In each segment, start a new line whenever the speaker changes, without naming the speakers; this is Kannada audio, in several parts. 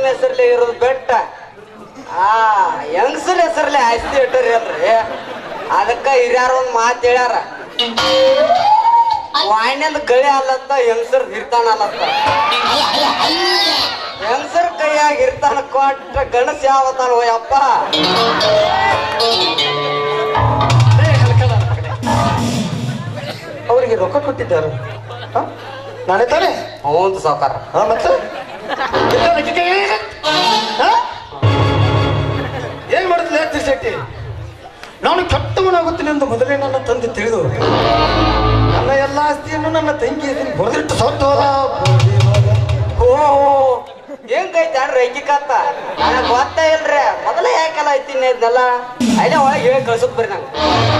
ಹೆಸರ್ಲೆ ಇರೋದು ಬೆಟ್ಟ ಆ ಹೆಂಗಸರ ಹೆಸರ್ಲೆ ಆಸ್ತಿ ಇಟ್ಟರಿ ಅಲ್ರಿ ಅದಕ್ಕ ಹಿರಿಯಾರ ಒಂದ್ ಮಾತು ಹೇಳ್ಯಾರ ವಾಣ್ಯದ ಗಳಿ ಅಲ್ಲತ್ತ ಹೆಂಗಸರ್ ಹಿರ್ತಾನ ಅಲ್ಲತ್ತ ಹೆಂಗಸರ್ ಕೈಯಾಗ ಹಿರ್ತಾನ ಕೊಟ್ಟ ಗಣಸ ಯಾವತ್ತಾನ ಓಯಪ್ಪ
ಅವರಿಗೆ ರೊಕ್ಕ ಕೊಟ್ಟಿದ್ದಾರೆ ಹ? ನಾನೇ ತಾನೇ
ಹೌದು ಸಾವ್ಕಾರ
ಹಾ ಮತ್ತೆ ಎಲ್ಲ ಲೆಕ್ಕಕ್ಕೆ ಏನಿದೆ? ಹ? ಏನ್ ಮಾಡುತ್ತಿಲ್ಲ ತಿರ್ಸಟ್ಟಿ ನಾನು ಕೆಟ್ಟವನಾಗುತ್ತೇನೆ ಎಂದು ಮೊದಲೇ ನನ್ನ ತಂದೆ ತಿಳಿದು ನನ್ನ ಎಲ್ಲ ಆಸ್ತಿಯನ್ನು ನನ್ನ ತಂಗಿ ಇದನ್ನು ಬರೆದಿಟ್ಟು ಸತ್ತು ಹೋದ
ಓ ಹೆಂಗ್ ಐತಿ ಅಣ್ಣ ರೈಕಿಕತ್ತ ನನಗ್ ಗೊತ್ತ ಇಲ್ರಿ ಮೊದಲೇ ಯಾಕೆಲ್ಲ ಐತಿನ ಇದನ್ನೆಲ್ಲ ಅಲ್ಲೇ ಒಳಗೆ ಹೇಳಿ ಕಳ್ಸಕ್ ಬರ್ರಿ ನಂಗೆ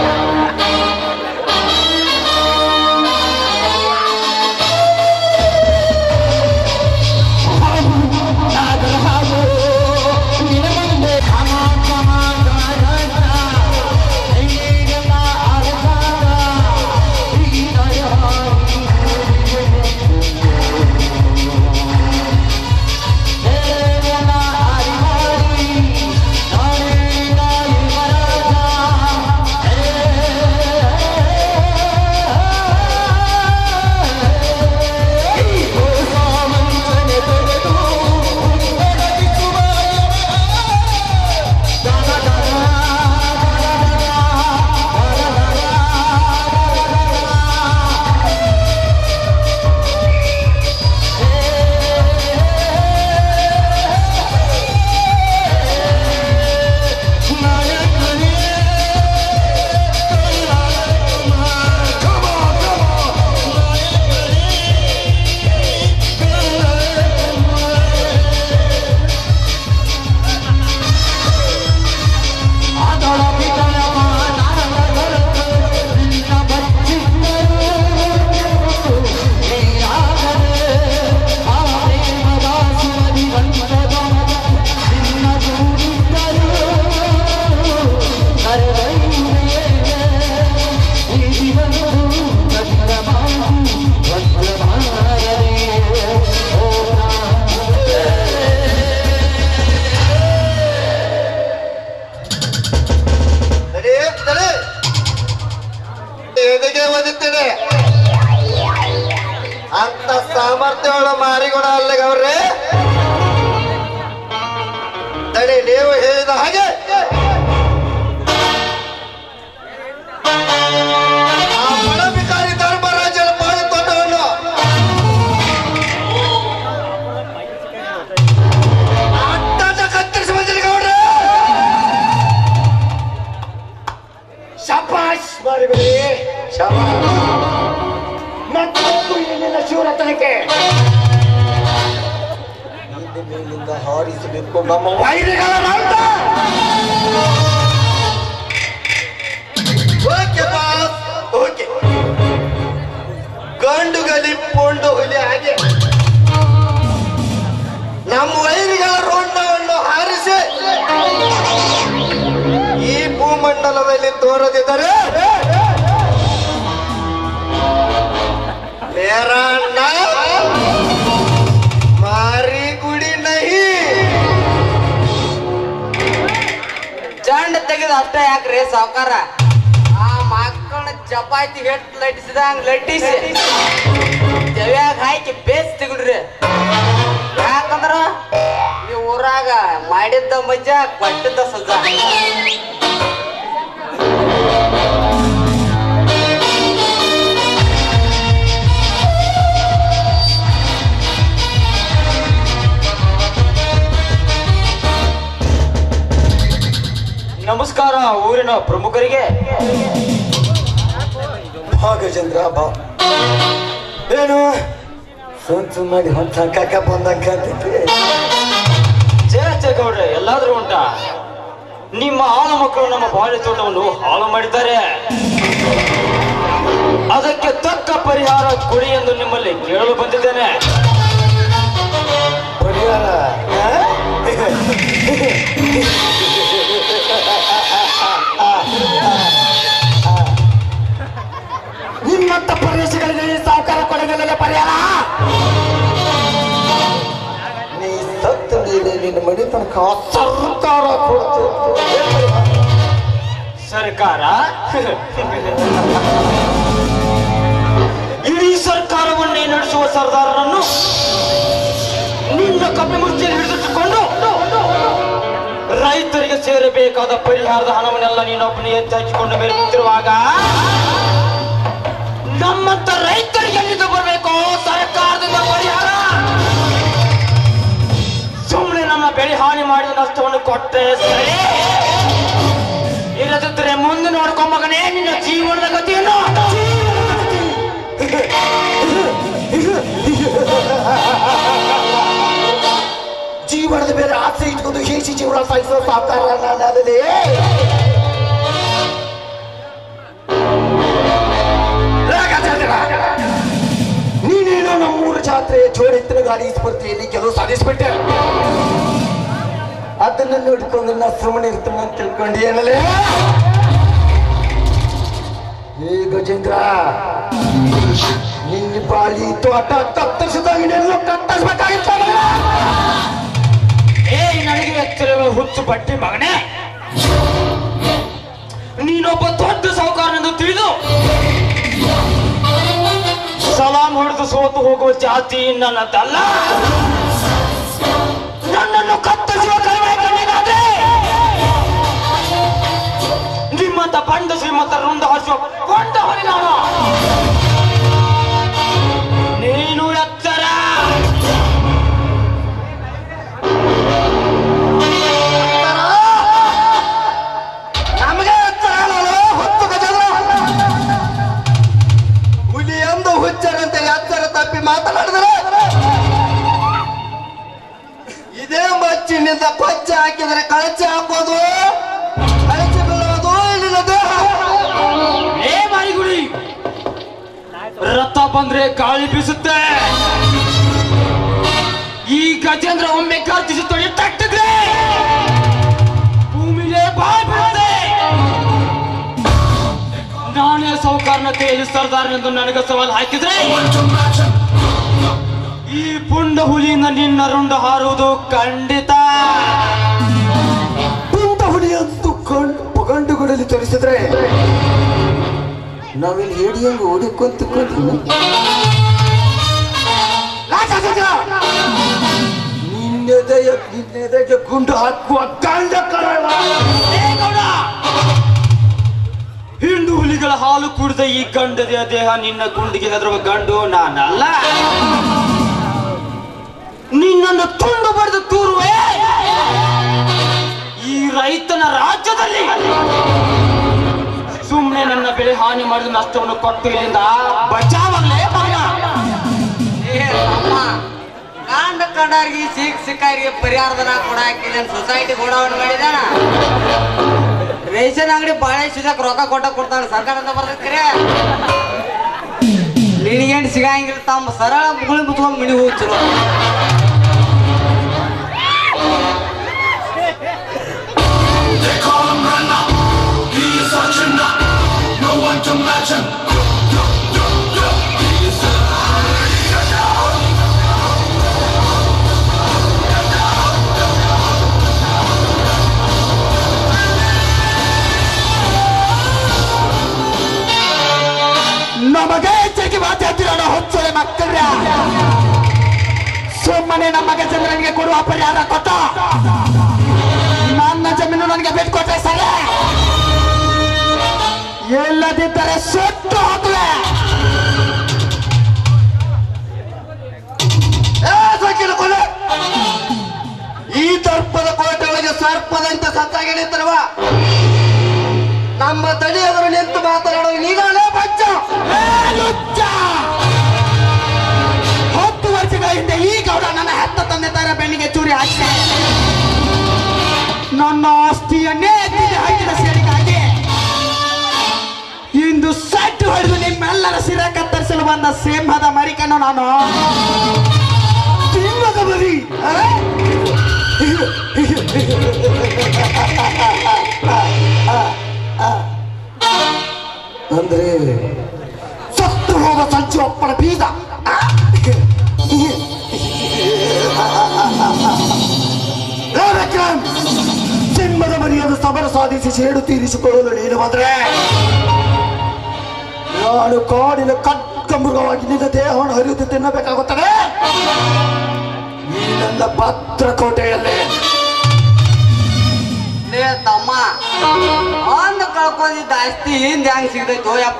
ತಡಿ, ತಡಿ. ಎದೆಗೆ ಒದಿತೇನೆ ಅಂತ ಸಾಮರ್ಥ್ಯವುಳ್ಳ ಮಾರಿಗುಣ ಅಲ್ಲಿಗೆ ಅವ್ರೆ ತಡಿ ನೀವು ಹೇಳಿದ ಹಾಗೆ ಆ ಬಡಬಿಕಾರಿ ಧರ್ಮರಾಜನ ಮಾಡಿಕೊಂಡವನು ಅಟ್ಟದ ಕತ್ತರಿಸಿ ಬಂದಿರಿ ಗೌಡ್ರೆ ಶಪಾಶ್ ಮಾಡಿಬಿಡಿ ಶಪಾಶ್ ಮತ್ತೊಂದು ಇಲ್ಲಿನ ಶೂರತನಕ್ಕೆ ಇಲ್ಲಿ ಮೇಲಿಂದ ಹಾರಿಸಬೇಕು ನಮ್ಮ ವೈರಿಗಳ ರೌಟ ಓಕೆ ಬಾಸ್ ಓಕೆ ಗಂಡು ಗಲಿ ಪೊಂಡು ಹುಲಿ ಹಾಗೆ ನಮ್ಮ ವೈರಿಗಳ ರೋಂಡವನ್ನು ಹಾರಿಸಿ ಈ ಭೂಮಂಡಲದಲ್ಲಿ ತೋರದಿದ್ದರೆ ಮೇರಾ ನಾಮ್ ಮಾರಿ ಗುಡಿ ನಹಿ
ಚಂಡ್ ತೆಗೆದು ಅಷ್ಟೇ ಯಾಕ್ರಿ ಸಾವ್ಕಾರ ಆ ಮಕ್ಕಳ ಚಪಾತಿ ಹೆಟ್ ಲಟ್ಟಿಸಿದಂಗ್ ಲಟ್ಟಿಸಿ ತೆವ್ಯಾಗ ಹಾಕಿ ಬೇಸ್ ತೆಗಿಡ್ರಿ ಯಾಕಂದ್ರ ಈ ಊರಾಗ ಮಾಡಿದ್ದ ಮಜ್ಜ ಕೊಟ್ಟಿದ್ದ ಸಜ್ಜ
ನಮಸ್ಕಾರ ಊರಿನ ಪ್ರಮುಖರಿಗೆ
ಬಾ ಗಜೇಂದ್ರ ಬಾ ಏನು ಸುಮ್ ಸುಮ್ ಮಾಡಿ ಹೊಂಟ ಕಾಕ ಬಂದಂಗ ಕಾಣ್ತೈತಿ
ಚೇಚೆ ಗೌಡ್ರೆ ಎಲ್ಲಾದ್ರೂ ಉಂಟಾ ನಿಮ್ಮ ಆಳ ಮಕ್ಕಳು ನಮ್ಮ ಬಾಳೆ ತೋಟವನ್ನು ಹಾಳು ಮಾಡಿದ್ದಾರೆ ಅದಕ್ಕೆ ತಕ್ಕ ಪರಿಹಾರ ಕೊಡಿ ಎಂದು ನಿಮ್ಮಲ್ಲಿ ಕೇಳಲು ಬಂದಿದ್ದೇನೆ
ಪರಿಹಾರ ಆ? ನಿಮ್ಮಂತ ಪ್ರದೇಶಗಳಿಗೆ ಈ ಸಾವುಕಾರ ಕೊಡಗಲ್ಲ ಪರಿಹಾರ ನೀ ಸತ್ತ ಮೇಲೆ ನಿನ್ನ ಮನೆ ತನಕ ಸರ್ಕಾರ ಕೊಡ್ತೇವೆ
ಸರ್ಕಾರ ಇಡೀ ಸರ್ಕಾರವನ್ನೇ ನಡೆಸುವ ಸರ್ದಾರನನ್ನು ನಿನ್ನ ಕಪ್ಪೆ ಮುಚ್ಚಿಯಲ್ಲಿ ಹಿಡಿದಿಟ್ಟುಕೊಂಡು ರೈತರಿಗೆ ಸೇರಬೇಕಾದ ಪರಿಹಾರದ ಹಣವನ್ನೆಲ್ಲ ನೀನೊಬ್ಬನೇ ಎತ್ತಿ ಹಚ್ಚಿಕೊಂಡು ಬರುತ್ತಿರುವಾಗ ನಮ್ಮಂತ ರೈತರಿಗೆ ಎಲ್ಲಿಂದ ಬರಬೇಕು ಸರ್ಕಾರದಿಂದ ಪರಿಹಾರ ಸುಮ್ಮನೆ ನಮ್ಮ ಬೆಳೆ ಹಾನಿ ಮಾಡಿದ ನಷ್ಟವನ್ನು ಕೊಟ್ಟೆ ಸರಿ ಇಲ್ಲದಿದ್ದರೆ ಮುಂದೆ ನೋಡ್ಕೊಂಬಗನೇ ನಿನ್ನ ಜೀವನದ ಗತಿಯನ್ನು
ಜೀವನದ ಮೇಲೆ ಆಸೆ ಇಟ್ಕೊಂಡು ಹೇಸಿ ಜೀವನ ಸಾಗಿಸೋ ಸಾಕಾರ ನಾನಲ್ಲದೆ ನೀನೇನೋ ನಮ್ಮೂರು ಜಾತ್ರೆ ಜೋಡೆತ್ತಿನ ಗಾಡಿ ಸ್ಪರ್ಧೆಯಲ್ಲಿ ಗೆಲುವು ಸಾಧಿಸ್ಬಿಟ್ಟೆ ಅದನ್ನ ನೋಡ್ಕೊಂಡು ನಾ ಸುಮ್ಮನೆ ಇರ್ತಾನೆ ಅಂತ ತಿಳ್ಕೊಂಡು ಏನಲ್ಲೇ ಏ ಗಜೇಂದ್ರ ನಿನ್ನ ಬಾಳಿ ತೋಟ ಕತ್ತರಿಸಿದಾಗಿನೆಲ್ಲ ಕತ್ತರಿಸ್ಬೇಕಾಗಿತ್ತಲ್ಲ
ಏ ನನಗೆ ಎಚ್ಚರಿರುವ ಹುಚ್ಚು ಬಟ್ಟೆ ಮಗನೇ ನೀನೊಬ್ಬ ದೊಡ್ಡ ಸಾಹುಕಾರನೆಂದು ತಿಳಿದು ಸಲಾಂ ಹೊಡೆದು ಸೋತು ಹೋಗುವ ಜಾತಿ ನನ್ನದಲ್ಲ ನನ್ನನ್ನು ಕತ್ತರಿಸುವ ಕಡಿಮೆ ಕಣ್ಣಿನಾದ್ರೆ ನಿಮ್ಮಂತ ಬಂಡ ಶ್ರೀಮಂತ ರುಂಡ ಹರಿಸುವ ಕೊಂಡ ಹೊರಿ ನಾನು ನೀನು ಎಚ್ಚರ
ನಮಗೆ ಎತ್ತರ ಹೇಳಲು ಹೊತ್ತು ಗಜೇಂದ್ರ ಹುಲಿ ಎಂದು ಹುಚ್ಚರಂತೆ ಎತ್ತರ ತಪ್ಪಿ ಮಾತನಾಡಿದರೆ ಇದೇ ಮಚ್ಚಿನಿಂದ ಪಚ್ಚೆ ಹಾಕಿದರೆ ಕಳಚೆ ಹಾಕೋದು ಕಳಚೆ ಬೀಳೋದು ಇಲ್ಲಿನ ದೇಹ
ಏ ಮಾರಿಗುಡಿ ರಥ ಬಂದ್ರೆ ಗಾಳಿ ಬೀಸುತ್ತೆ ಈ ಗಜೇಂದ್ರ ಒಮ್ಮೆ ಗರ್ಜಿಸಿ ತೊಡೆ ತಟ್ಟಿದ್ರೆ ಭೂಮಿಗೆ ಬಾಯ್ ಬೀಳುತ್ತೆ ನಾನೇ ಸೌಕಾರನ ಕೈಯಲ್ಲಿ ಸರ್ದಾರನೆಂದು ನನಗೆ ಸವಾಲು ಹಾಕಿದ್ರೆ ಈ ಪುಂಡ ಹುಲಿಯಿಂದ ನಿನ್ನ ರುಂಡ ಹಾರುವುದು ಖಂಡಿತ
ಪುಂಡ ಹುಲಿಯಂತೂ ಕಂಡು ಗಂಡುಗಳಲ್ಲಿ ತೋರಿಸಿದ್ರೆ ನಾವಿಲ್ಲಿ ಹೇಡಿಯಂಗ ಓಡಿಕೊಂತ ನಿನ್ನೆದೆಯ ನಿನ್ನೆದೆಗೆ ಗುಂಡು ಹಾಕುವ ಗಂಡ ಕರಳ
ಏ ಗೌಡ! ಹಿಂಡು ಹುಲಿಗಳ ಹಾಲು ಕುಡಿದ ಈ ಗಂಡದ ದೇಹ ನಿನ್ನ ಗುಂಡಿಗೆ ಹೆದರುವ ಗಂಡು ನಾನಲ್ಲ ನಿನ್ನನ್ನು ತುಂಡು ಬರೆದು ತೂರುವೆ ಈ ರೈತನ ರಾಜ್ಯದಲ್ಲಿ ಸುಮ್ಮನೆ ನನ್ನ ಬೆಳೆ ಹಾನಿ ಮಾಡಿದ ನಷ್ಟವನ್ನು ಕೊಟ್ಟು ಇಲ್ಲಿಂದ ಬಚಾವಾಗಲೇ ಮಗ
ಏ ಅಮ್ಮ ಕಾಂಡ ಕಂಡಾರ್ಗಿ ಸಿಕ್ ಸಿಕ್ಕಾರಿಗೆ ಪರಿಹಾರದನ ಕೊಡ ಹಾಕಿದ ಸೊಸೈಟಿ ಗೋಡೌನ್ ಮಾಡಿದಾನ ರೇಷನ್ ಅಂಗಡಿ ಬಾಳೆ ಸಿಗಕ್ ರೊಕ್ಕ ಕೊಟ್ಟ ಕೊಡ್ತಾನ ಸರ್ಕಾರದ ಬರ್ತೈತ್ರಿ ನಿನಗೇನು ಸಿಗಂಗಿಲ್ಲ ತಮ್ಮ ಸರಳ ಮುಗುಳಿ ಮುಚ್ಕೊಂಡ್ ಮನಿ ಹೋಗಿ ಚಲೋ
They call him Renner. He is such a nut. No one to match him. He is a
ನಮಗೆ ಹೆಚ್ಚಿಗೆ ಮಾತಾಡ್ತಿರೋಣ ಹೊಚ್ಚೊಳೆ ಮಕ್ಕಳ್ರ ಸುಮ್ಮನೆ ನಮ್ಮ ಗಜೇಂದ್ರನಿಗೆ ಕೊಡುವ ಪರಿಹಾರ ಕೊಟ್ಟ ನನ್ನ ಜಮೀನು ನನಗೆ ಬಿಟ್ಟು ಕೊಟ್ರೆ ಸರಿ ಎಲ್ಲದಿದ್ದರೆ ಸುಟ್ಟು ಹೋಗುವೆ ಏ, ಸಕಿನ ಕೊಲೆ! ಈ ದರ್ಪದ ಕೋಟೆ ಒಳಗೆ ಸರ್ಪದಂತೆ ಸತ್ತಾಗಿ ನಿಂತಿರುವ ನಮ್ಮ ತಳಿ ಎದುರು ನಿಂತು ಮಾತನಾಡೋ ನೀಗಳೇ ಬಚ್ಚ ಹತ್ತು ವರ್ಷಗಳ ಹಿಂದೆ ಈ ಗೌಡ ನನ್ನ ಹೆತ್ತ ತಂದೆ ತರ ಬೆನ್ನಿಗೆ ಚೂರಿ ಹಾಕಿದೆ ನನ್ನ ಆಸ್ತಿಯನ್ನೇ ಎತ್ತಿಗೆ ಹಾಕಿದ ಸೇರಿಗಾಗಿ ಇಂದು ಸೆಟ್ಟು ಹೊಡೆದು ನಿಮ್ಮೆಲ್ಲರ ಸಿರ ಕತ್ತರಿಸಲು ಬಂದ ಸಿಂಹದ ಮರಿಕನ್ನು ನಾನು ಸಿಂಹದ ಮರಿ ಆ? ಅಂದ್ರೆ ಸತ್ತು ಹೋದ ಸಂಚು ಅಪ್ಪನ ಬೀಜ ಜನ್ಮದ ಮರಿಯಾದ ಸಮರ ಸಾಧಿಸಿ ಸೇಡು ತೀರಿಸಿಕೊಳ್ಳಲು ನೀನು ಬಂದ್ರೆ ನಾನು ಕಾಡಿನ ಕಟ್ಕಮೃಗವಾಗಿ ನಿನ್ನ ದೇಹವನ್ನು ಹರಿದು ತಿನ್ನಬೇಕಾಗುತ್ತದೆ ಈ ನನ್ನ ಭದ್ರಕೋಟೆಯಲ್ಲಿ
ಲೇ ತಮ್ಮ ಒಂದ್ ಕಳ್ಕೊಂಡಿದ್ದ ಆಸ್ತಿ ಹಿಂದೆ ಹೆಂಗ್ ಸಿಗ್ತೈತೋ ಯಪ್ಪ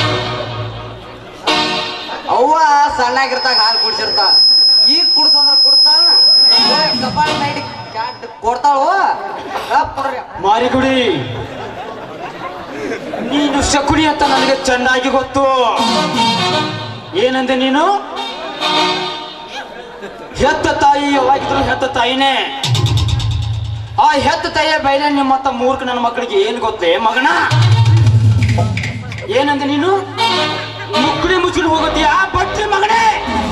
ಅವ್ವ ಸಣ್ಣಾಗಿರ್ತಾಗ ಹಾಲು ಕುಡ್ಸಿರ್ತಾಳ ಈಗ ಕುಡ್ಸಂದ್ರ ಕುಡ್ತಾಳ ಕಪಾಳ ನೈಟ್ ಕ್ಯಾಟ್ ಕೊಡ್ತಾಳು ಕಪ್ ಕೊಡ್ರಿ
ಮಾರಿಗುಡಿ ನೀನು ಶಕುನಿ ಅಂತ ನನಗೆ ಚೆನ್ನಾಗಿ ಗೊತ್ತು ಏನಂದೆ ನೀನು ಹೆತ್ತ ತಾಯಿ ಯಾವಾಗಿದ್ರು ಹೆತ್ತ ತಾಯಿನೇ ಆ ಹೆತ್ತ ತಾಯಿಯ ಬೈಲೆ ನಿಮ್ಮತ್ತ ಮೂರ್ಖ ನನ್ನ ಮಕ್ಕಳಿಗೆ ಏನ್ ಗೊತ್ತೇ ಮಗನ ಏನಂದೆ ನೀನು ಮುಕ್ಕಡಿ ಮುಚ್ಚಿನ ಹೋಗುತ್ತೀಯಾ ಬಟ್ಟಿ ಮಗನೇ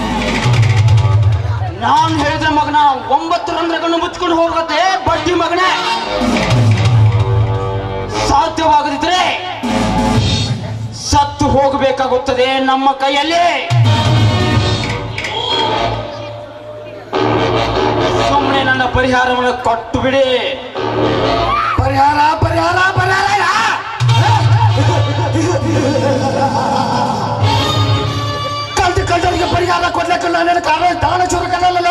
ನಾನು ಹೇಳಿದ್ರೆ ಮಗನ ಒಂಬತ್ತು ರಂಧ್ರಗಳನ್ನು ಮುಚ್ಕೊಂಡು ಹೋಗುತ್ತೆ ಬಡ್ಡಿ ಮಗನೇ ಸಾಧ್ಯವಾಗದಿದ್ರೆ ಸತ್ತು ಹೋಗಬೇಕಾಗುತ್ತದೆ ನಮ್ಮ ಕೈಯಲ್ಲಿ ಸುಮ್ಮನೆ ನನ್ನ ಪರಿಹಾರವನ್ನು ಕೊಟ್ಟು ಬಿಡಿ
ಪರಿಹಾರ ಪರಿಹಾರ ಪರಿಹಾರ ಯಾ? ಕಲ್ತು ಕಲ್ತವರಿಗೆ ಪರಿಹಾರ ಕೊಡ್ಲಿಕ್ಕೆ ನಾನೇನು ಕಾರಣ ದಾನ ಚೂರು ಕನ್ನಲ್ಲ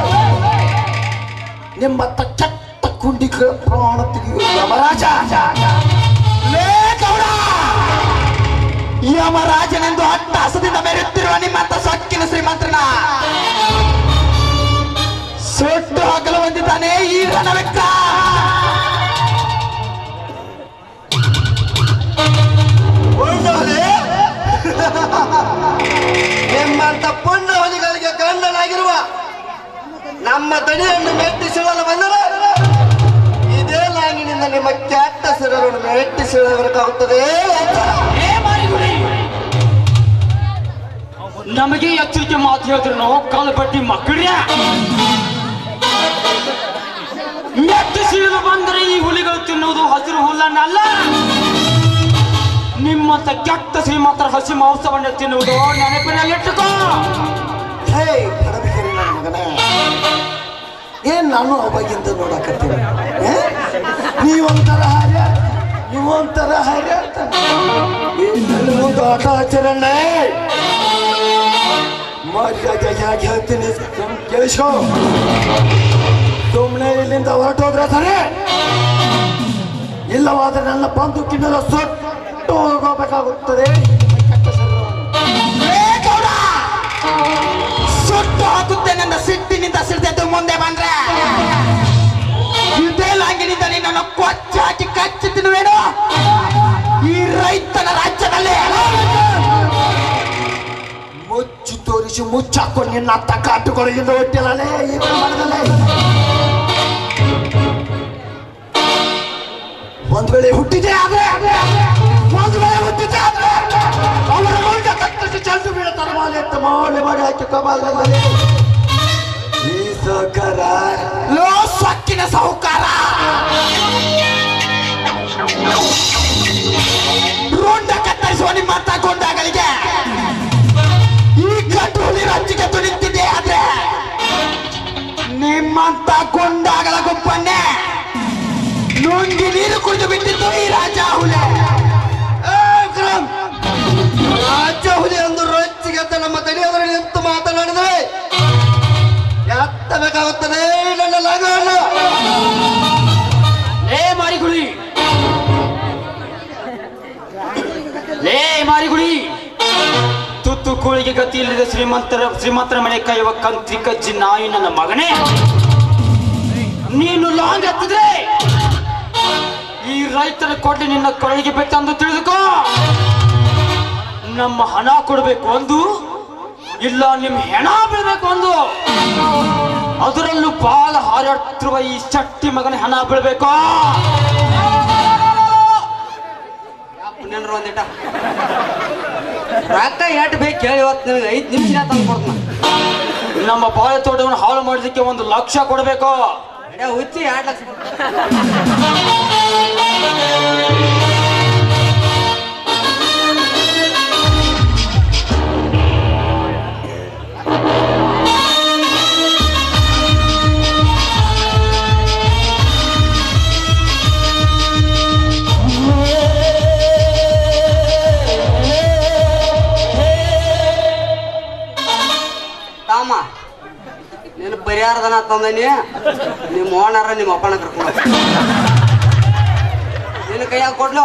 ನಿಮ್ಮತ್ತ ಕೆಟ್ಟ ಕುಂಡಿಗಳ ಪ್ರಾಣ ತೆಗೆಯುವ ಯಮರಾಜ ಲೇ ಗೌಡ! ಯಮರಾಜನೆಂದು ಅಟ್ಟಹಾಸದಿಂದ ಮೆರೆಯುತ್ತಿರುವ ನಿಮ್ಮಂತ ಸೊಕ್ಕಿನ ಶ್ರೀಮಂತ್ರನ ಸುಟ್ಟು ಹಾಕಲು ಬಂದಿದ್ದಾನೆ ಈ ರಣವೆಕ್ಕ
ನಿಮ್ಮಂತ ಪುಣ್ಯ ಹೊಲಿಗಳಿಗೆ ಗಂಡನಾಗಿರುವ ನಮ್ಮ ದಣಿಯನ್ನು ಮೆಟ್ಟಿಸಿಳಲು ಬಂದರೆ ಇದೇ ಲಾಂಗಿನಿಂದ ನಿಮ್ಮ ಕೆಟ್ಟ ಸಿರವನ್ನು ಮೆಟ್ಟಿಸಿಳಬೇಕಾಗುತ್ತದೆ
ಏ ಮಾರಿಗುಡಿ! ನಮಗೆ ಎಚ್ಚರಿಕೆ ಮಾತು ಹೇಳಿದ್ರು ಕಾಲು ಬಡ್ಡಿ ಮಕ್ಕಳ್ಯ ಮೆಟ್ಟು ಸಿಡಿದು ಬಂದರೆ ಈ ಹುಲಿಗಳು ತಿನ್ನುವುದು ಹಸಿರು ಹುಲ್ಲನ್ನಲ್ಲ ನಿಮ್ಮಂತ ಕೆಟ್ಟ ಶ್ರೀಮಂತರ ಹಸಿ ಮಾಂಸವನ್ನು ತಿನ್ನುವುದು ನೆನಪಿನಲ್ಲಿಟ್ಟುಕೋ
ಹೇ ಬಡಬಿಕರಿ ನನ್ನ ಮಗನೇ ಏನ್ ನಾನು ಅವಾಗಿಂದ ನೋಡಕತ್ತೀನಿ ಏ? ನೀವೊಂಥರ ಹಾರ್ಯ ನೀವೊಂಥರ ಹಾರ್ಯ ಒಂದು ಆಟ ಆಚರಣೆ ಮರ್ಯಾದೆ ಹೇಗೆ ಹೇಳ್ತೀನಿ ಕೇಳಿಸೋ ಸುಮ್ಮನೆ ಇಲ್ಲಿಂದ ಹೊರಟೋದ್ರೆ ಸರಿ ಇಲ್ಲವಾದ್ರೆ ನನ್ನ ಬಂದೂಕಿನೆಲ್ಲ ಸುಟ್ಟು ಹೋಗಬೇಕಾಗುತ್ತದೆ ಕೆಟ್ಟ ಶರೀರವನ್ನು. ಏ ಗೌಡ! ಸುಟ್ಟು ಹಾಕುತ್ತೆ ನನ್ನ ಸಿಟ್ಟಿನಿಂದ ಸಿಡ್ದೆದ್ದು ಮುಂದೆ ಬಂದ್ರೆ ಇದೇ ಲಾಂಗಿನಿಂದ ನಿನ್ನನ್ನು ಕೊಚ್ಚ ಹಾಕಿ ಕಚ್ಚಿ ತಿನ್ನುವೇನು ಈ ರೈತನ ರಾಜ್ಯದಲ್ಲಿ ಮುಚ್ಚು ತೋರಿಸಿ ಮುಚ್ಚಾಕೊಂಡು ನಿನ್ನ ಅತ್ತ ಕಾಟುಗಳಿಂದ ಹೊಟ್ಟಿಲ್ಲಲೇ ಈ ಮನದಲ್ಲಿ ಒಂದ್ ವೇಳೆ ಹುಟ್ಟಿದೆ ಆದ್ರೆ ಒಂದ್ ವೇಳೆ ಹುಟ್ಟಿದೆ ಆದ್ರೆ ಅವರ ಮುಂದೆ ಕತ್ತರಿಸಿ ಚೆಲ್ದು ಬೀಳುತ್ತಾರೆ ಮಾಲೆ ಅಂತ ಮಾಲೆ ಮಾಡಿ ಹಾಕಿ ಕಬಾಲದಲ್ಲಿ ಈ ಸೌಕಾರ ಲೋ ಸೊಕ್ಕಿನ ಸೌಕಾರ ರುಂಡ ಕತ್ತರಿಸುವ ನಿಮ್ಮಂತ ಗೊಂಡಗಳಿಗೆ ಈ ಕಟ್ಟು ಹುಲಿ ರಚ್ಚಿಗೆ ತುಳಿತಿದೆ ಆದ್ರೆ ನಿಮ್ಮಂತ ಗೊಂಡಾಗಳ ಗುಂಪನ್ನೇ ನುಂಗಿ ನೀರು ಕುಡಿದು ಬಿಟ್ಟಿದ್ದು ಈ ರಾಜ ಹುಲಿ
ರಾಜ್ಯ ಹುಲಿ ಎಂದು ರೊಚ್ಚಿಗೆ ನಮ್ಮ ದಣಿಯವರ ನಿಂತು ಮಾತನಾಡಿದರೆ ಎತ್ತಬೇಕಾಗುತ್ತದೆ ನನ್ನ ಲಗವನ್ನು
ಲೇ ಮಾರಿಗುಳಿ ಲೇ ಮಾರಿಗುಳಿ ತುತ್ತು ಕೋಳಿಗೆ ಗತಿ ಇಲ್ಲದ ಶ್ರೀಮಂತರ ಶ್ರೀಮಂತರ ಮನೆ ಕಾಯುವ ಕಂತ್ರಿ ಕಜ್ಜಿ ನಾಯಿ ನನ್ನ ಮಗನೇ ನೀನು ಲಾಂಗ್ ಹತ್ತಿದ್ರೆ ಈ ರೈತರ ಕೊಟ್ಟು ನಿನ್ನ ಕೊರಳಿಗೆ ಬೆಟ್ಟಂದು ತಿಳಿದುಕೋ ನಮ್ಮ ಹಣ ಕೊಡಬೇಕು ಒಂದು ಇಲ್ಲ ನಿಮ್ ಹೆಣ ಬೀಳ್ಬೇಕು ಒಂದು ಅದರಲ್ಲೂ ಬಾಲ ಹಾರಾಡ್ತಿರುವ ಈ ಚಟ್ಟಿ ಮಗನ ಹಣ ಬೀಳ್ಬೇಕು
ಪುಣ್ಯನ್ರ ಒಂದಿಟ ರೊಕ್ಕ ಎಟ್ ಬೇಕು ಹೇಳಿ ಇವತ್ತು ನಿನಗೆ ಐದು ನಿಮಿಷ ತಂದು ಕೊಡ್ತಾನ
ನಮ್ಮ ಬಾಳೆ ತೋಟವನ್ನು ಹಾಳು ಮಾಡೋದಕ್ಕೆ ಒಂದು ಲಕ್ಷ ಕೊಡಬೇಕು
ಹುಚ್ಚಿ ಎರಡು ಲಕ್ಷ ಪರಿಹಾರದನ ತಂದನಿ ನಿಮ್ಮ ಓನರ ನಿಮ್ಮ ಅಪ್ಪನ ಕರ್ಕೊಂಡು ನಿನ್ನ ಕೈಯಾಗ ಕೊಡ್ಲು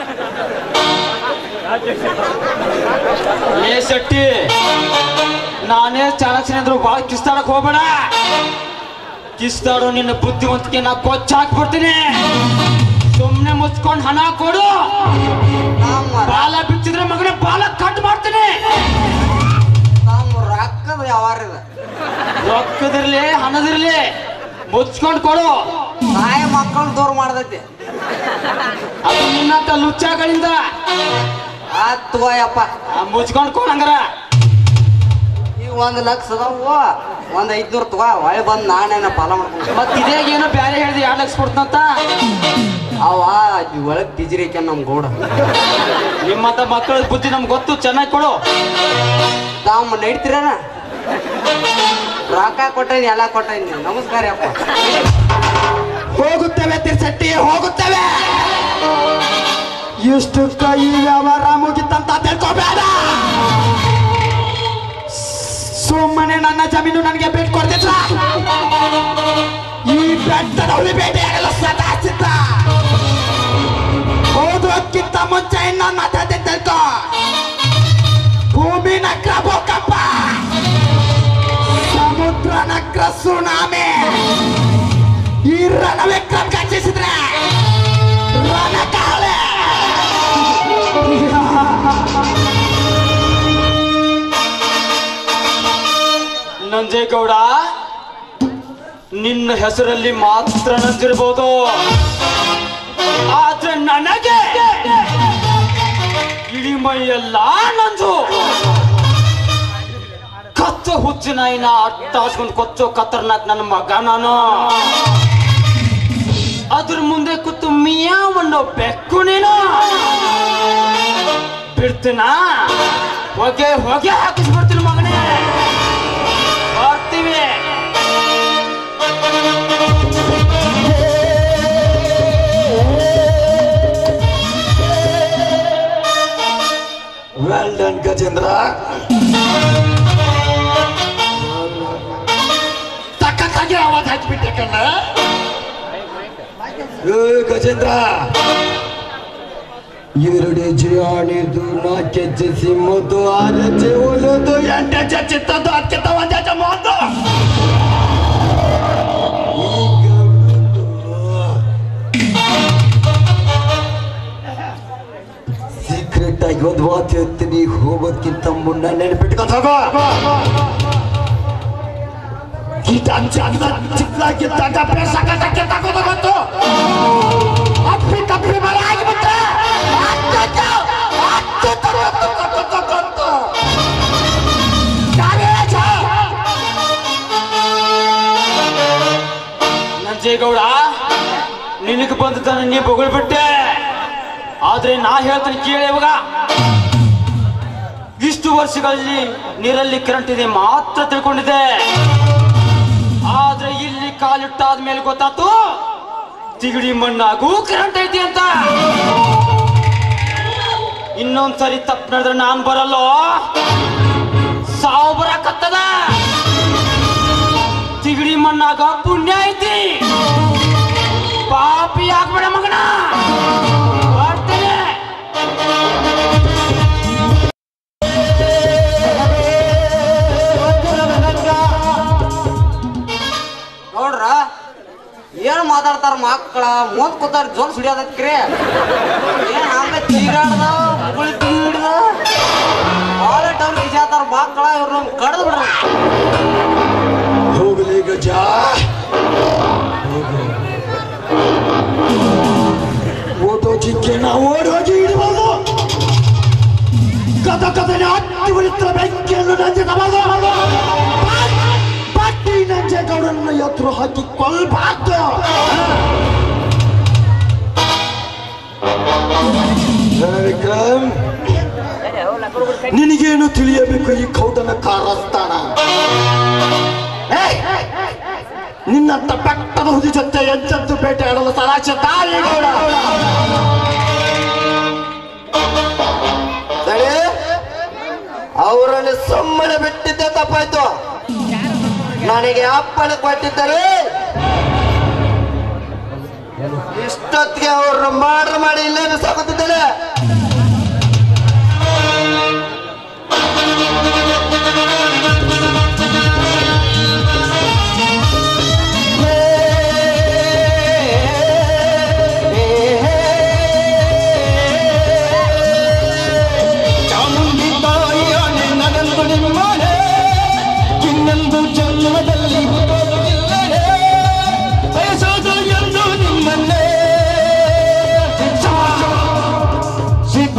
ಏ ಶೆಟ್ಟಿ ನಾನೇ ಚಾಣಕ್ಯನಿದ್ರು ಬಾಳ ಕಿಸ್ತಾಡಕ್ ಹೋಗ್ಬೇಡ ಕಿಸ್ತಾಡೋ ನಿನ್ನ ಬುದ್ಧಿವಂತಿಕೆ ನಾ ಕೊಚ್ಚ ಹಾಕ್ಬಿಡ್ತೀನಿ ಸುಮ್ನೆ ಮುಚ್ಕೊಂಡ್ ಹಣ ಕೊಡು
ನಮ್ಮ
ಬಾಲ ಬಿಚ್ಚಿದ್ರೆ ಮಗನೇ ಬಾಲ ಕಟ್ ಮಾಡ್ತೀನಿ
ನಮ್ಮ ರೊಕ್ಕದ ವ್ಯವಹಾರ ಇದೆ
ರೊಕ್ಕದಿರ್ಲಿ ಹಣದಿರ್ಲಿ ಮುಚ್ಕೊಂಡ್ ಕೊಡು
ತಾಯಿ ಮಕ್ಕಳನ್ನ ದೂರ ಮಾಡ್ದೈತಿ
ಅದು ನಿನ್ನಂತ ಲುಚ್ಚಾಗಳಿಂದ
ಆತ್ ಯಪ್ಪ
ಆ, ಮುಚ್ಕೊಂಡ್ ಕೊಡು ಹಂಗಾರ
ಈಗ ಒಂದ್ ಲಕ್ಷ ಅದಾವು ಒಂದ್ ಐದ್ನೂರು ತಗೋ ಹೊಳೆ ಬಂದ್ ನಾನೇನ ಪಾಲ ಮಾಡ್ಕೊಂಡು
ಮತ್ ಇದೇ ಏನೋ ಬ್ಯಾರೆ ಹೇಳ್ದಿ ಎರಡ್ ಲಕ್ಷ ಕೊಡ್ತಂತ
ಅವ ಈ ಒಳಗ್ ಟಿಜಿರಿಕೆ ನಮ್ ಗೌಡ
ನಿಮ್ಮಂತ ಮಕ್ಕಳ ಬುದ್ಧಿ ನಮ್ಗೆ ಗೊತ್ತು ಚೆನ್ನಾಗಿ ಕೊಡು
ತಾವ್ ನಡೀತೀರನ ರೊಕ್ಕ ಕೊಟ್ಟೇನಿ ಎಲ್ಲ ಕೊಟ್ಟೇನಿ ನಮಸ್ಕಾರ ಅಪ್ಪ
ಹೋಗುತ್ತೇವೆ ತಿರ್ಸಟ್ಟಿ ಹೋಗುತ್ತೇವೆ ಇಷ್ಟಕ್ಕ ಈ ವ್ಯವಹಾರ ಮುಗಿತಂತ ತಿಳ್ಕೊಬೇಡ ಸುಮ್ಮನೆ ನನ್ನ ಜಮೀನು ನನಗೆ ಬಿಟ್ಟು ಕೊಡ್ತಿದ್ರ ಈ ಬೆಟ್ಟದ ಹುಲಿ ಬೇಟೆಯಾಗಲು ಸದಾ ಸಿದ್ಧ ಓದೋಕ್ಕಿಂತ ಮುಂಚೆ ಇನ್ನೊಂದು ಮಾತಾಡ್ತೀನಿ ತಿಳ್ಕೊ ಭೂಮಿ ನಕ್ರ ಭೂಕಂಪ ಸಮುದ್ರ ನಕ್ರ ಸುನಾಮಿ ಈ ರಣವಿಕ್ರಮ್ ಕಚ್ಚಿಸಿದ್ರೆ ರಣಕಾಳೆ
ನಂಜೇಗೌಡ ನಿನ್ನ ಹೆಸರಲ್ಲಿ ಮಾತ್ರ ನಂಜಿರ್ಬೋದು ಆದ್ರೆ ನನಗೆ ಇಡೀ ಮೈಯೆಲ್ಲ ನಂಜು ಕಚ್ಚ ಹುಚ್ಚಿನ ನಾಯಿನ ಅಟ್ಟಾಸ್ಕೊಂಡ್ ಕೊಚ್ಚೋ ಖತರ್ನಾಕ್ ನನ್ನ ಮಗ ನಾನು ಅದ್ರ ಮುಂದೆ ಕೂತು ಮಿಯಾವ್ ಅನ್ನೋ ಬೆಕ್ಕು ನೀನು ಬಿಡ್ತೀನಾ ಹೊಗೆ ಹೊಗೆ ಹಾಕಿಸ್ಬಿಡ್ತೀನಿ ಮಗನೇ ಬರ್ತೀವಿ
ವೆಲ್ ಡನ್ ಗಜೇಂದ್ರ
ಸಖತ್ತಾಗಿ ಆವಾಜ್ ಹಾಕಿಬಿಟ್ಟೆ ಕಣ್ಣ
ಏ ಗಜೇಂದ್ರ ಎರಡು ಜಿಯಾಣಿದು ನಾಲ್ಕು ಹೆಜ್ಜೆ ಸಿಮ್ಮದು ಆರು ಹೆಜ್ಜೆ ಒಲದು ಎಂಟು ಹೆಜ್ಜೆ ಚಿತ್ತದ್ದು ಹತ್ತಿತ್ತ ಒಂದು ಹೆಜ್ಜೆ ಮೂವತ್ತು ಸೀಕ್ರೆಟ್ ಆಗಿ ಒಂದು ಮಾತು ಹೇಳ್ತೀನಿ ಹೋಗೋದ್ಕಿಂತ ಮುನ್ನ ನೆನಪಿಟ್ಕೊಂಡು ಹೋಗೋ ಗೀತ ಚಂದ ಚಿಕ್ಕದಾಗಿದ್ದಾಗ ಬೇಸಕ್ಕೆ ತಗೋದು ಗೊತ್ತು ಅಪ್ಪಿ ತಪ್ಪಿ ಮಳೆ ಆಗಿಬಿಟ್ರೆ ಅತ್ತದ್ದು, ಅತ್ತದ್ದು, ಅತ್ತದ್ದು, ಅತ್ತದ್ದು, ಅತ್ತದ್ದು. ನಾಗೇಶ!
ನಂಜೇಗೌಡ ನಿನಗೆ ಬಂದದನ್ನ ನೀ ಬೊಗಳ್ಬಿಟ್ಟೆ ಆದ್ರೆ ನಾ ಹೇಳ್ತೀನಿ ಕೇಳಿ ಇವಾಗ ಇಷ್ಟು ವರ್ಷಗಳಲ್ಲಿ ನೀರಲ್ಲಿ ಕರೆಂಟ್ ಇದೆ ಮಾತ್ರ ತಿಳ್ಕೊಂಡಿದ್ದೆ ಆದ್ರೆ ಇಲ್ಲಿ ಕಾಲಿಟ್ಟಾದ ಮೇಲೆ ಗೊತ್ತಾತು ತಿಗಡಿ ಮಣ್ಣಾಗೂ ಕರೆಂಟ್ ಐತಿ ಅಂತ ಇನ್ನೊಂದ್ಸರಿ ತಪ್ಪು ನಡೆದ್ರೆ ನಾನ್ ಬರಲ್ಲೋ ಸಾವು ಬರಕತ್ತದ ತಿಗಡಿ ಮಣ್ಣಾಗ ಪುಣ್ಯ ಐತಿ ಪಾಪಿ ಆಗ್ಬೇಡ ಮಗನ ಬರ್ತೀನಿ
ನೋಡ್ರ ಏನ್ ಮಾತಾಡ್ತಾರ ಮಕ್ಕಳ ಮುಂದ್ ಕೂತಾರ ಜೋಲ್ ಸುಡಿಯೋದಕ್ರಿ ಏನ್ ಹಂಗ ಚೀರಾಡ್ದ ಮುಗುಳಿ ಹಿಡ್ದ ಭಾಳ ಟೌನ್ ಕಿಸಾತಾರ ಮಕ್ಕಳ ಇವ್ರು ಕಡ್ದು ಬಿಡ್ರ
ಹೋಗಲಿ ಗಜ ಹೋಗು. ಓದೋ ಜಿಂಕೆನ ಓಡೋಗಿ ಹಿಡಿಬೋದು ಕದ ಕದನೆ ಹತ್ತಿ ಉಳಿತರ ಬೆಂಕಿಯನ್ನು ನಂಜಬಹುದು ಪಟ್ಟಿ ನಂಜೇಗೌಡನ ಎದುರು ಹಾಕಿ ಕೊಲ್ಬಾರ್ದು ವಿಕ್ರಮ್ ನಿನಗೇನು ತಿಳಿಯಬೇಕು ಈ ಕೌಟನ ಕಾರಸ್ಥಾನ ಏಯ್! ನಿನ್ನಂತ ಬೆಟ್ಟದ ಹುದಿ ಜೊತೆ ಎಂಚಂತು ಬೇಟೆ ಆಡಲು ಸರಾಚ ತಾಯಿ ಗೌಡ ಅವರನ್ನು ಸುಮ್ಮನೆ ಬಿಟ್ಟಿದ್ದೆ ತಪ್ಪಾಯ್ತು ನನಗೆ ಅಪ್ಪಣೆ ಕೊಟ್ಟಿದ್ದರೆ ಇಷ್ಟೊತ್ತಿಗೆ ಅವ್ರನ್ನ ಮಾಡ್ರ ಮಾಡಿ ಇಲ್ಲೇನು ಸಾಗುತ್ತಿದ್ದೇನೆ
ಚಾಮುಂಡಿ ತಾಯಿಯ ನಿನ್ನನೆಂದು ನಿಮ್ಮನೆ ಇನ್ನೊಂದು ಜನ್ಮದಲ್ಲಿ ಹುಟ್ಟೋದಿಲ್ಲನೆ ಬಯಸೋದು ಎಂದು ನಿಮ್ಮನ್ನೇ ಸಿದ್ಧ ಸಿದ್ಧ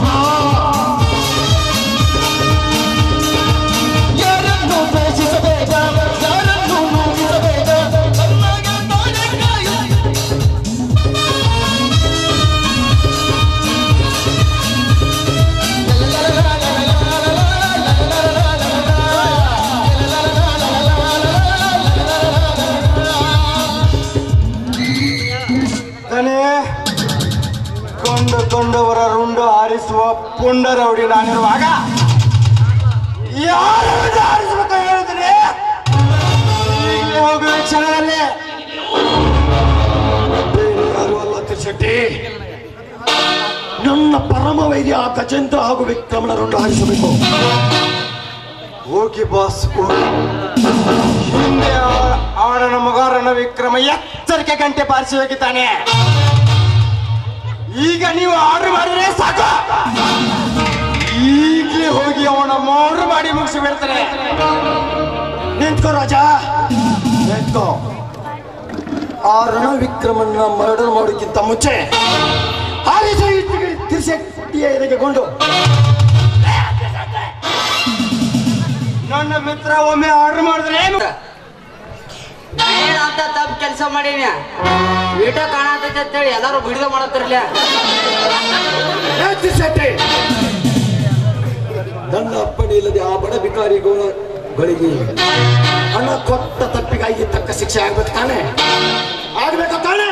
ಯಾರನ್ನು ದ್ವೇಷಿಸಬೇಕ ಯಾರನ್ನು ನೋವಿಸಬೇಕ ಚೆನ್ನಾಗಿ ತಾನೇ ಕಾಯು
ದನೇ ಕೊಂಡು ಕೊಂಡವರ ರುಂಡು ಹಾರಿಸುವ ಪುಂಡ ರೌಡಿ ನಾನಿರುವಾಗ ಯಾರು ಹಾರಿಸಬೇಕು ಹೇಳಿದ್ರೆ ಈಗಲೇ ಹೋಗುವ ಕ್ಷಣದಲ್ಲಿ ಬೇರೆ ಯಾರು ಅಲ್ಲ ತಿರ್ಶೆಟ್ಟಿ ನನ್ನ ಪರಮ ವೈದ್ಯ ಗಜೇಂದ್ರ ಹಾಗೂ ವಿಕ್ರಮಣ ರುಂಡು ಹಾರಿಸಬೇಕು ಹೋಗಿ ಬಾಸ್ ಹೋಗಿ ಹಿಂದೆ ಆ- ಆಡನ ಮಗಾರನ ವಿಕ್ರಮ ಎಚ್ಚರಿಕೆ ಗಂಟೆ ಬಾರಿಸಿ ಹೋಗಿದ್ದಾನೆ ಈಗ ನೀವು ಆರ್ಡರ್ ಮಾಡಿದ್ರೆ ಸಾಕು ಈಗಲೇ ಹೋಗಿ ಅವನ ಮೌರು ಮಾಡಿ ಮುಗಿಸಿ ಬಿಡ್ತಾನೆ ನಿಂತ್ಕೋ ರಾಜ ನಿಂತ್ಕೋ ಆ ರಣ ವಿಕ್ರಮನ್ನ ಮರ್ಡರ್ ಮಾಡೋಕ್ಕಿಂತ ಮುಂಚೆ ಹಾರಿಸ ತಿರ್ಸೆಟ್ಟಿಯ ಎದೆಗೆಗೊಂಡು ನನ್ನ ಮಿತ್ರ ಒಮ್ಮೆ ಆರ್ಡರ್ ಮಾಡಿದ್ರೆ ಏನು
ಏನಂತ ತಪ್ಪು ಕೆಲಸ ಮಾಡೀನಿ ವಿಡಿಯೋ ಕಾಣತೈತೆ ಅಂತೇಳಿ ಎಲ್ಲಾರು ವಿಡಿಯೋ ಮಾಡತ್ತಿರ್ಲಿ
ಶೆಟ್ಟಿ ನನ್ನ ಅಪ್ಪಣೆ ಇಲ್ಲದೆ ಆ ಬಡ ಭಿಕಾರಿಗಳಿಗೆ ಹಣ ಕೊಟ್ಟ ತಪ್ಪಿಗಾಗಿ ತಕ್ಕ ಶಿಕ್ಷೆ ಆಗ್ಬೇಕು ತಾನೆ ಆಗ್ಬೇಕು ತಾನೆ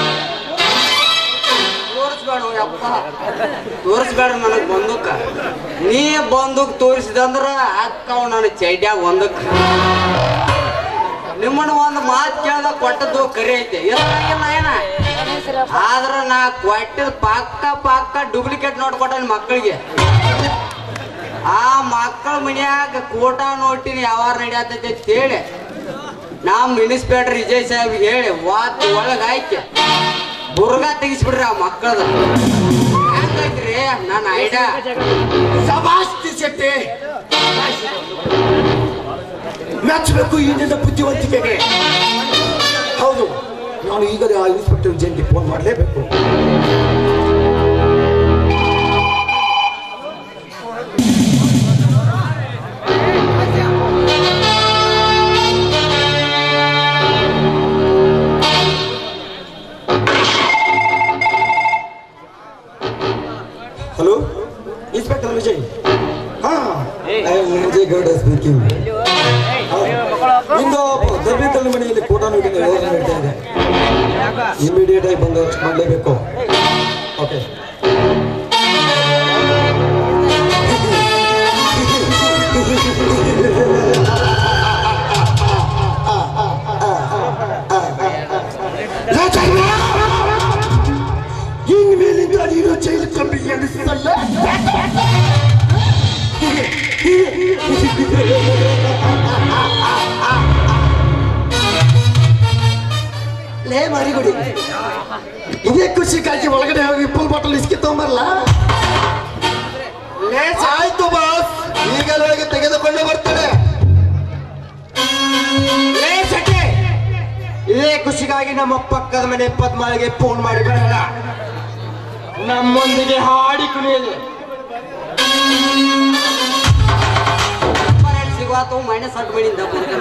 ತೋರಿಸ್ಬೇಡ ಯಪ್ಪ ತೋರಿಸ್ಬೇಡ ನನಗ್ ಬಂದೂಕ ನೀ ಬಂದೂಕ್ ತೋರಿಸಿದಂದ್ರ ಅಕ್ಕವ್ ನನ್ನ ಚೈಡ್ಯಾಗ ಒಂದಕ್ಕ ನಿಮ್ಮನ್ನ ಒಂದು ಮಾತು ಕೇಳ್ದ ಕೊಟ್ಟದ್ದು ಕರಿ ಐತೆ ಇಲ್ಲ ಇಲ್ಲ ಏನ ಆದ್ರ ನಾ ಕೊಟ್ಟಿದ್ ಪಕ್ಕ ಪಕ್ಕ ಡೂಪ್ಲಿಕೇಟ್ ನೋಟ್ ಕೊಟ್ಟ ಮಕ್ಕಳಿಗೆ ಆ ಮಕ್ಕಳ ಮನ್ಯಾಗ ಕೋಟ ನೋಟಿನ ಯಾವಾರ ನಡಿಯತೈತಿ ಅಂತ ಹೇಳಿ ನಮ್ಮ ಇನ್ಸ್ಪೆಕ್ಟರ್ ವಿಜಯ್ ಸಾಹೇಬ್ ಹೇಳಿ ವಾತ್ ಒಳಗ್ ಹಾಕಿ ಬುರ್ಗ ತೆಗಿಸ್ಬಿಡ್ರಿ ಆ ಮಕ್ಕಳದ ಹೆಂಗೈತ್ರಿ ನನ್ನ ಐಡಿಯಾ
ಸಭಾಷ್ ಶೆಟ್ಟಿ ಮೆಚ್ಚಬೇಕು ಈ ನಿನ್ನ ಬುದ್ಧಿವಂತಿಕೆಗೆ ಹೌದು ನಾನು ಈಗಲೇ ಆ ಇನ್ಸ್ಪೆಕ್ಟರ್ ವಿಜಯನ್ಗೆ ಫೋನ್ ಮಾಡಲೇಬೇಕು ಹಲೋ ಇನ್ಸ್ಪೆಕ್ಟರ್ ವಿಜಯ್ ಹಾ ವಿಜಯ್ ಗೌಡ ಸ್ಪೀಕಿಂಗ್ ಇಂದು ದರ್ಬಿಕಲ್ ಮನೆಯಲ್ಲಿ ಫೋಟೋ ನೋಡಿದ ವ್ಯವಹಾರ ನಡೀತಾ ಇದೆ ಇಮಿಡಿಯೇಟ್ ಆಗಿ ಬಂದು ಅರೆಸ್ಟ್ ಮಾಡಲೇಬೇಕು ಓಕೆ ಇನ್ ಮೇಲಿಂದ ನೀನು ಜೈಲು ಕಂಬಿ ಎಣಿಸಲ್ಲ ಲೇ ಮರಿಗುಡಿ ಇದೇ ಖುಷಿ ಕಾಜಿ ಒಳಗಡೆ ಹೋಗಿ ಫುಲ್ ಬಾಟಲ್ ಇಸ್ಕಿ ತಗೊಂಬರಲ್ಲ ಆಯ್ತು ಬಾಸ್ ಈಗಲೊಳಗೆ ತೆಗೆದುಕೊಂಡು ಬರ್ತಾನೆ ಲೇ ಸಖಿ, ಇದೇ ಖುಷಿಗಾಗಿ ನಮ್ಮ ಪಕ್ಕದ ಮನೆ ಪದ್ಮಾಳಿಗೆ ಫೋನ್ ಮಾಡಿ ಬರಲ್ಲ ನಮ್ಮೊಂದಿಗೆ ಹಾಡಿ ಕುಣಿಯಲಿ
ಸಿಗುವಾತು ಮೈನಸ್ ಹತ್ತು ಮಣಿಯಿಂದ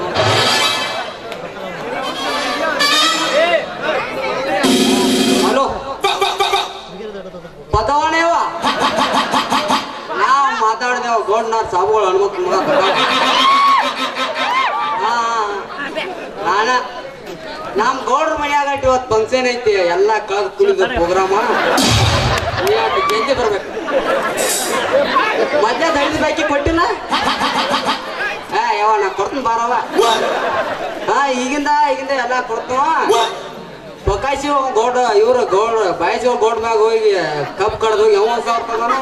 ಹಲೋ ಬದವಣೆವ ನಾವು ಮಾತಾಡ್ದೇವ ಗೋಡ್ನಾರ್ ಸಾಬುಗಳು ಹನುಮಂತ ಮಗ ಹಾ ನಾನ ನಮ್ ಗೌಡ್ರ ಮನ್ಯಾಗ ಇವತ್ತು ಫಂಕ್ಷನ್ ಐತಿ ಎಲ್ಲ ಕಳೆದು ಕುಳಿದ ಪ್ರೋಗ್ರಾಮ ನೀ ಅಷ್ಟು ಗೆಂಜಿ ಬರ್ಬೇಕು ಮಧ್ಯ ದಳಿದ ಬಾಕಿ ಕೊಟ್ಟಿಲ್ಲ ಹಾ ಯಾವ ನಾ ಕೊಡ್ತೀನಿ ಬಾರವ ಹಾ ಈಗಿಂದ ಈಗಿಂದ ಎಲ್ಲ ಕೊಡ್ತೀವ ಬೊಕಾಸಿ ಗೋಡ್ ಇವ್ರು ಗೋಡ್ ಬಾಯಿಸಿ ಗೋಡ್ ಮ್ಯಾಗ ಹೋಗಿ ಕಪ್ ಕಡ್ದು ಯಾವ ಒಂದ್ ಸಾವಿರ ತಗೋನು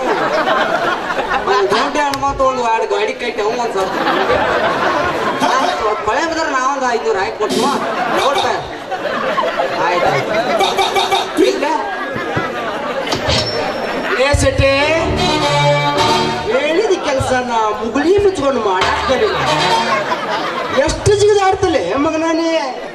ಗಂಟೆ ಹನುಮಂತ ಒಂದು ವಾಡಿ ಗಾಡಿ ಕಟ್ಟಿ ಅವ ಒಂದ್ ಸಾವಿರ ತಗೊಂಡು. ಕೊಳೆ ಬಿದ್ರೆ ನಾವೊಂದು ಐದ್ನೂರು ಹಾಕಿ ಕೊಡ್ತೀವ ನೋಡ್ತ ಆಯ್ತು ಆಯ್ತು ಇಲ್ಲ
ಏ ಸೆಟ್ಟೆ ಹೇಳಿದ ಕೆಲಸನ ಮುಗುಳಿ ಮುಚ್ಕೊಂಡು ಮಾಡಾಕ್ ಬರೀ ಎಷ್ಟು ಜಿಗಿದಾಡ್ತಲೆ ಮಗನ ನೀ